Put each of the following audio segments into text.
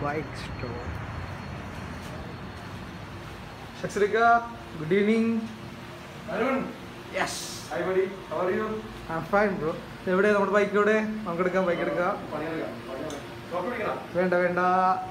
bike store. Shakshrika, good evening. Arun Yes. Hi buddy how are you I'm fine, bro. എവിടെ നമ്മുടെ bike എവിടെ നമുക്ക് എടുക്കാം ബൈക്ക് എടുക്കാം പണിയെടുക്കാം കോപ്പി പിടിക്കണം വേണ്ട വേണ്ട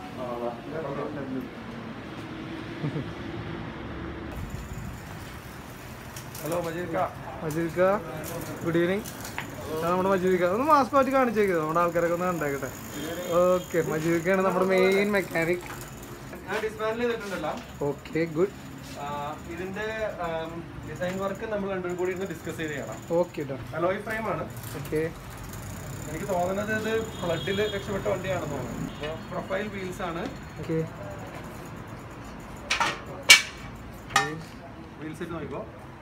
ഹലോ മജീദ് മജീദിക്ക ഗുഡ് ഈവനിങ് നമ്മുടെ മജീദിക്ക ഒന്ന് മാസ്ക് മാറ്റി കാണിച്ചേക്ക് നമ്മുടെ ആൾക്കാരൊക്കെ ഒന്ന് കണ്ടേക്കട്ടെ ഓക്കെ മജീദിക്കാണ് നമ്മുടെ മെയിൻ മെക്കാനിക് ഞാൻ ഡിസ്മാൻഡിൽ ചെയ്തിട്ടുണ്ടല്ലോ ഓക്കെ ഗുഡ് ആ, ഇതിന്റെ ഡിസൈൻ വർക്ക് നമ്മൾ രണ്ടും കൂടി ഇന്ന് ഡിസ്കസ് ചെയ്ത് ചെയ്യണം ഓക്കെ ഡൺ അലോയ് ഫ്രെയിം ആണ് ഓക്കെ എനിക്ക് തോന്നുന്നത് ഇത് ഫ്ലഡിൽ രക്ഷപ്പെട്ട വണ്ടിയാണെന്ന് തോന്നുന്നു പ്രൊഫൈൽ വീൽസ് ആണ് ഓക്കെ വീൽസ് ഇട്ട് നോക്കിക്കോ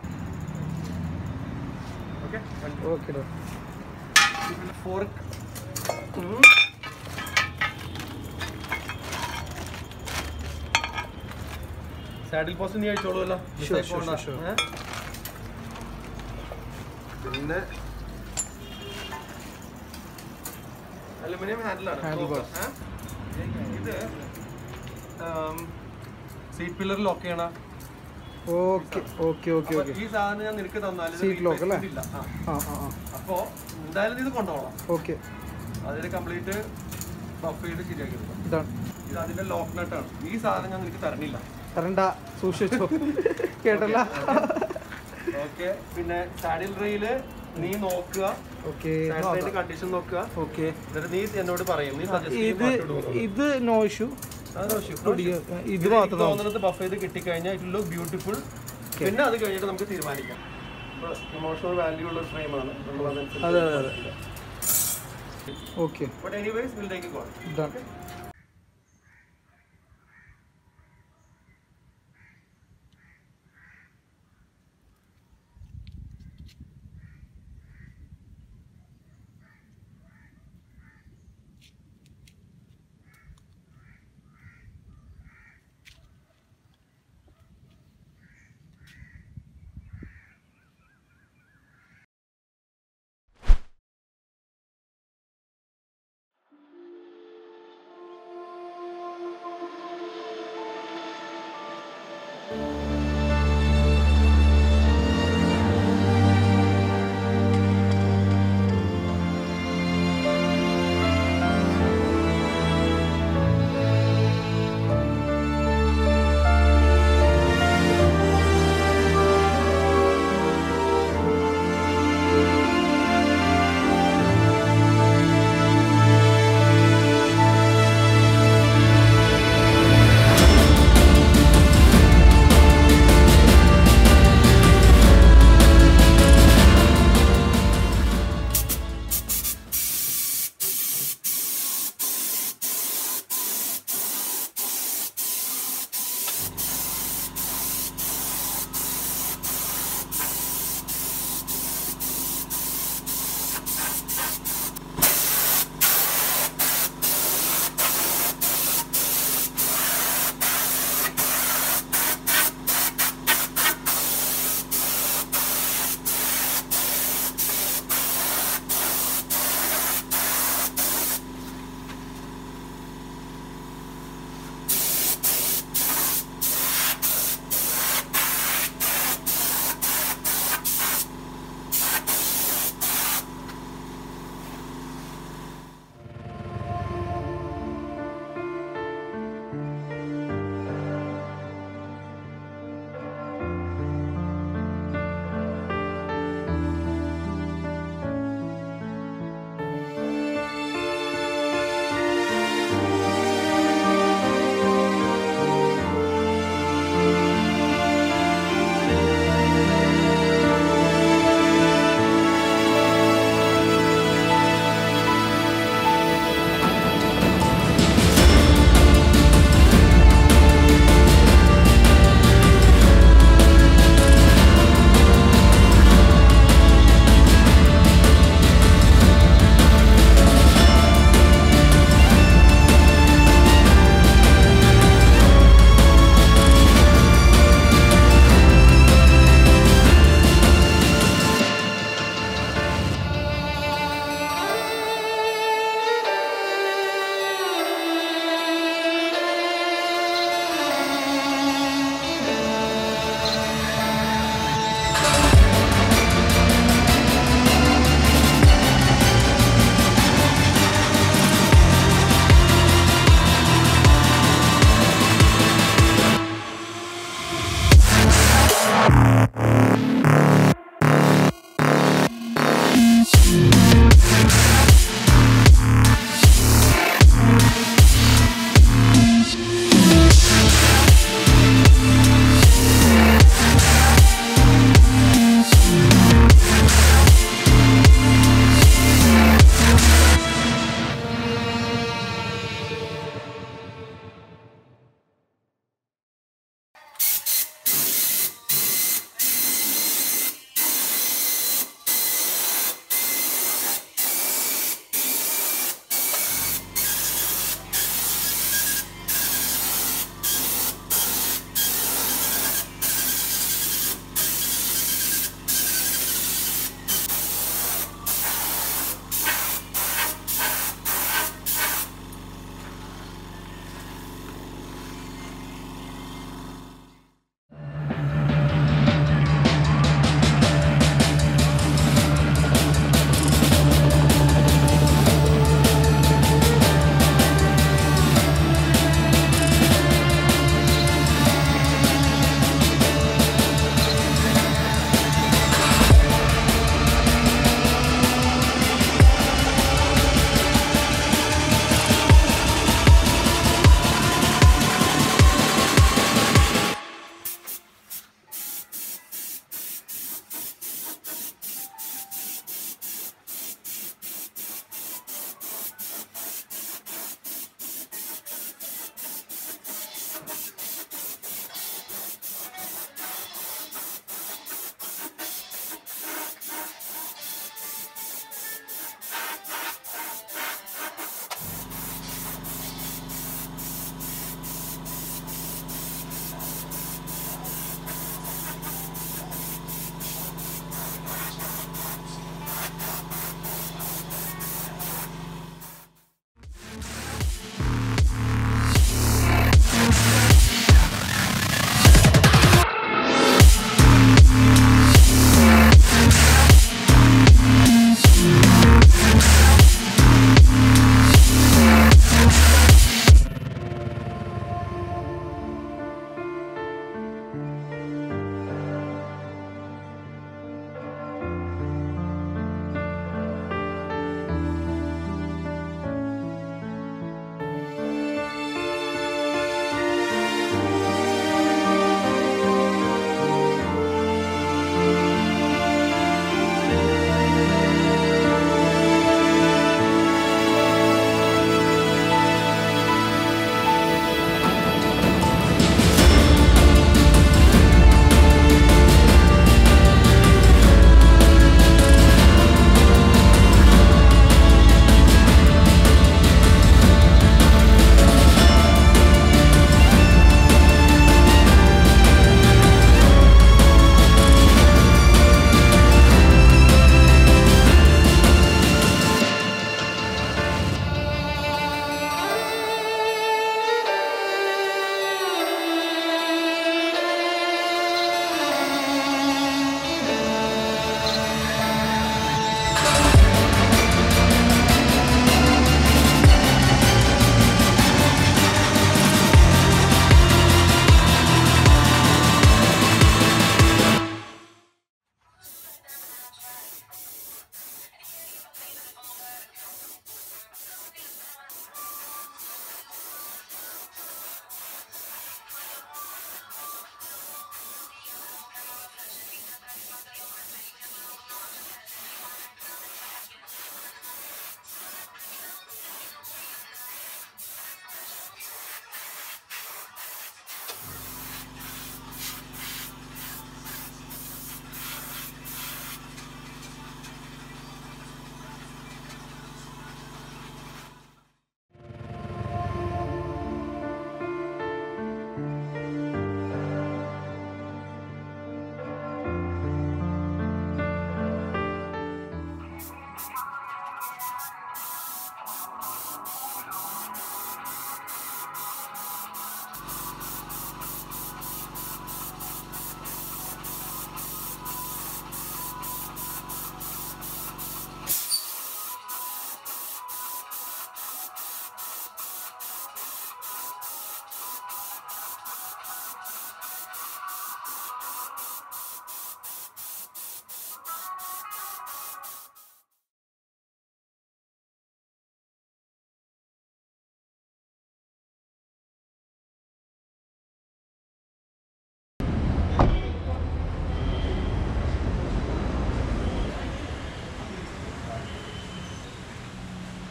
okay okay done fork saddle post നീ അയച്ചോളൂല്ലോ Sure, sure, sure, sure. ഏ? പിന്നെ അലുമിനിയം ഹാൻഡിലാണ് Handle bars. ഇത് സീറ്റ് പില്ലർ ലോക്ക് ചെയ്യണ ഓക്കെ ഓക്കെ ഓക്കെ അപ്പൊ ഓക്കെ ഈ സാധനം ഞാൻ നിനക്ക് തന്നാൽ Seat lock അല്ലേ? ഇല്ല ആ. ആ ആ ആ അപ്പോ എന്തായാലും നീ ഇത് കൊണ്ടുപോകണം ഓക്കെ അതിന് കംപ്ലീറ്റ് ബഫ് ചെയ്ത് ശരിയാക്കി എടുക്കണം ഇതാണ് ഇത് അതിന്റെ ലോക്ക് നട്ടാണ് ഈ സാധനം ഞാൻ നിനക്ക് തരണില്ല തരണ്ട സൂക്ഷിച്ചോ കേട്ടല്ല ഓക്കെ പിന്നെ സാഡിൽ റെയില് നീ നോക്കുക ഓക്കെ സാഡിൽ കണ്ടീഷൻ നോക്കുക ഓക്കെ എന്നിട്ട് നീ എന്നോട് പറയും നീ സജസ്റ്റ് ഇത് ഇത് നോ ഇഷ്യൂ ഇത് മാത്രം തോന്നുന്നത് ബഫ് ചെയ്ത് കിട്ടിക്കഴിഞ്ഞാൽ ഇറ്റ് ലുക്ക് ബ്യൂട്ടിഫുൾ പിന്നെ അത് കഴിഞ്ഞിട്ട് നമുക്ക് തീരുമാനിക്കാം ഇമോഷണൽ വാല്യൂ ഉള്ള ഫ്രെയിം ആണ് നമ്മൾ അതെ അതെ അതെ okay but anyways will take call ഇതാണ്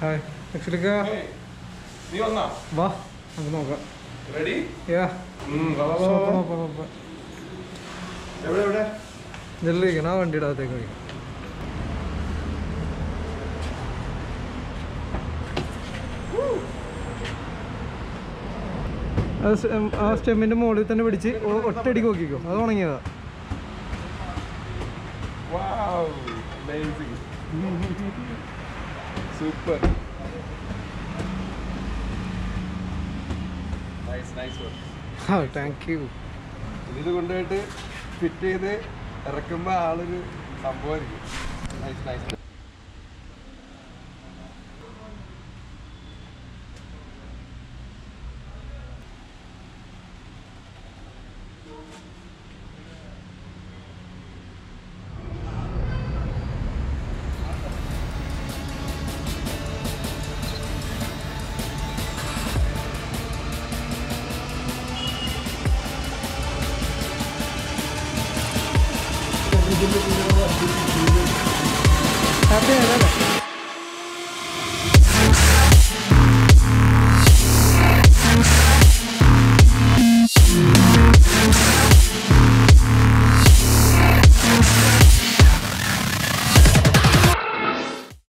ഹായ് ആക്ച്വലിക്ക നീ വന്നാ വാ നമുക്ക് നോക്കാം റെഡി യാ നോക്കാം നോക്കാം നോക്കാം എവിടെ എവിടെ ജെല്ലിരിക്കണം ആ വണ്ടിയുടെ അകത്തേക്ക് വയ്ക്കും അത് സ്- ഉം, ആ സ്റ്റെമ്മിന്റെ മുകളിൽ തന്നെ പിടിച്ച് ഒ- ഒറ്റയടിക്ക് നോക്കിക്കോ അത് ഉണങ്ങിയതാ Wow, amazing. Super. Nice, nice one. ആ താങ്ക് യു ഇത് കൊണ്ടുപോയിട്ട് ഫിറ്റ് ചെയ്ത് ഇറക്കുമ്പോൾ ആളൊരു സംഭവമായിരിക്കും നൈസ് നൈസ് ഹാപ്പി ആയതല്ലേ